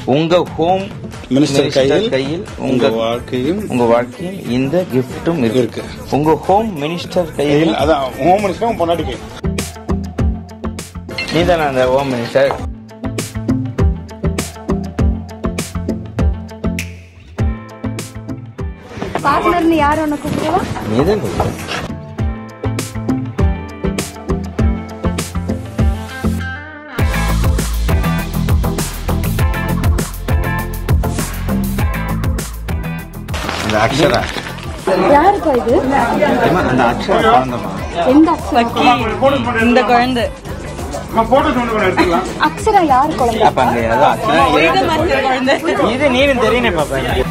உங்க home minister கையில் கையில் உங்க உங்க வாழ்க்கையும் உங்க வாழ்க்கையில் இந்த கிஃப்டும் இருக்கு இருக்கு. உங்க ஹோம் மினிஸ்டர் கையில் கையில் அதான் ஹோம் மினிஸ்டரும் பொண்டாட்டி கையில் நீ தானே அந்த ஹோம் மினிஸ்டர் பார்ட்னர்னு யார் உன்னை கூப்பிடுவா நீ தான் கூப்பிடு. அந்த அக்ஷரா யாருக்கா இது ஏம்மா, அந்த அக்ஷரா குழந்தைமா எந்த அக்ஷரா இந்த குழந்தை அக்ஷரா யார் குழந்தை அப்ப அங்க ஏதோ அக்ஷரா இது மற்ற குழந்தை இது நீனும் தெரியணும் பாப்பா எனக்கு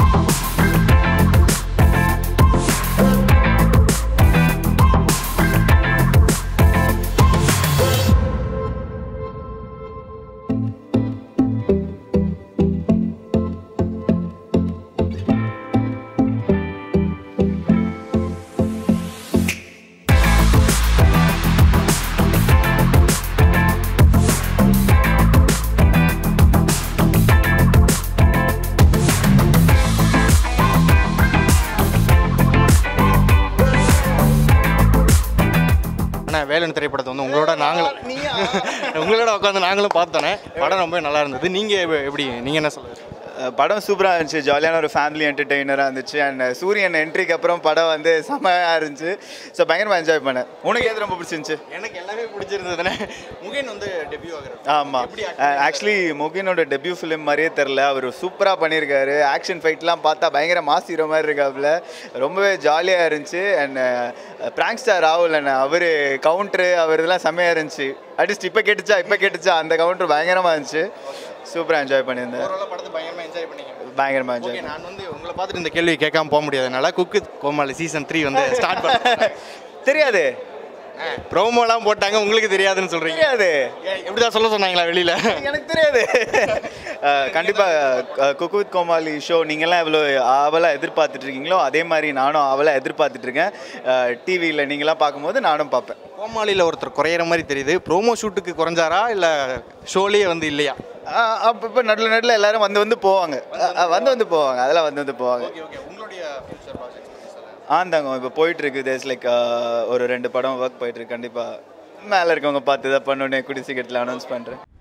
அண்ணா வேலன் திரைப்படத்தை வந்து உங்களோட நாங்களும் உங்களோட உட்காந்து நாங்களும் பார்த்தோன்னே படம் ரொம்ப நல்லா இருந்தது நீங்கள் எப்படி நீங்கள் என்ன சொல்லுங்கள் அஹ் படம் சூப்பராக இருந்துச்சு ஜாலியான ஒரு ஃபேமிலி என்டர்டெய்னராக இருந்துச்சு அண்ட் சூரியன் என்ட்ரிக்கு அப்புறம் படம் வந்து செம்மையாக இருந்துச்சு ஸோ பயங்கரமாக என்ஜாய் பண்ணேன் உனக்கு எது ரொம்ப பிடிச்சிருந்துச்சு எனக்கு எல்லாமே பிடிச்சிருந்ததுண்ணே முகேன் வந்து டெபியூ ஆகுறது ஆமாம் ஆக்சுவலி முகினோட டெபியூ ஃபிலிம் மாதிரியே தெரில அவர் சூப்பராக பண்ணியிருக்காரு ஆக்ஷன் ஃபைட்லாம் பார்த்தா பயங்கர மாஸ் ஹீரோ மாதிரி இருக்காப்புல ரொம்பவே ஜாலியாக இருந்துச்சு அண்ட் பிராங்க் ஸ்டார் ராகுல் அண்ணன் அவர் கவுண்ட்ரு அவர் இதெல்லாம் செம்மையாக இருந்துச்சு அட்லீஸ்ட் இப்போ கேட்டுச்சா இப்போ கேட்டுச்சா அந்த கவுண்டர் பயங்கரமாக இருந்துச்சு சூப்பராக என்ஜாய் பண்ணியிருந்தேன் ஓரளவு படத்தை பயங்கரமாக என்ஜாய் பண்ணீங்க பயங்கரமாக என்ஜாய் ஓகே நான் வந்து உங்களை பார்த்துட்டு இந்த கேள்வி கேட்காம போக முடியாதனால குக்கு கோமாளி சீசன் த்ரீ வந்து ஸ்டார்ட் பண்ண தெரியாது ப்ரோமோலாம் போட்டாங்க உங்களுக்கு தெரியாதுன்னு சொல்கிறீங்க தெரியாது எப்படிதான் சொல்ல சொன்னாங்களா வெளியில் எனக்கு தெரியாது அஹ் கண்டிப்பா அஹ் குக்கு வித் கோமாளி ஷோ நீங்கள்லாம் எவ்வளோ ஆவலாக எதிர்பார்த்துட்டு இருக்கீங்களோ அதே மாதிரி நானும் ஆவலாக எதிர்பார்த்துட்டு இருக்கேன் டிவியில் நீங்களாம் பார்க்கும்போது நானும் பார்ப்பேன் கோமாளியில் ஒருத்தர் குறையிற மாதிரி தெரியுது ப்ரோமோ ஷூட்டுக்கு குறைஞ்சாரா இல்லை ஷோலேயே வந்து இல்லையா அப்பப்போ நடுவில் நடுவில் எல்லாரும் வந்து வந்து போவாங்க அஹ் அஹ் வந்து வந்து போவாங்க அதெல்லாம் வந்து வந்து போவாங்க ஓகே ஓகே உங்களுடைய ஃபியூச்சர் ப்ராஜெக்ட் ஆந்தாங்க இப்போ போயிட்டு இருக்கு தேஸ் லைக் ஒரு ரெண்டு படம் ஒர்க் போயிட்டு இருக்கு கண்டிப்பாக மேலே இருக்கவங்க பார்த்து தான் பண்ணோன்னே குடி சீக்கிரத்தில் அனௌன்ஸ் பண்ணுறேன்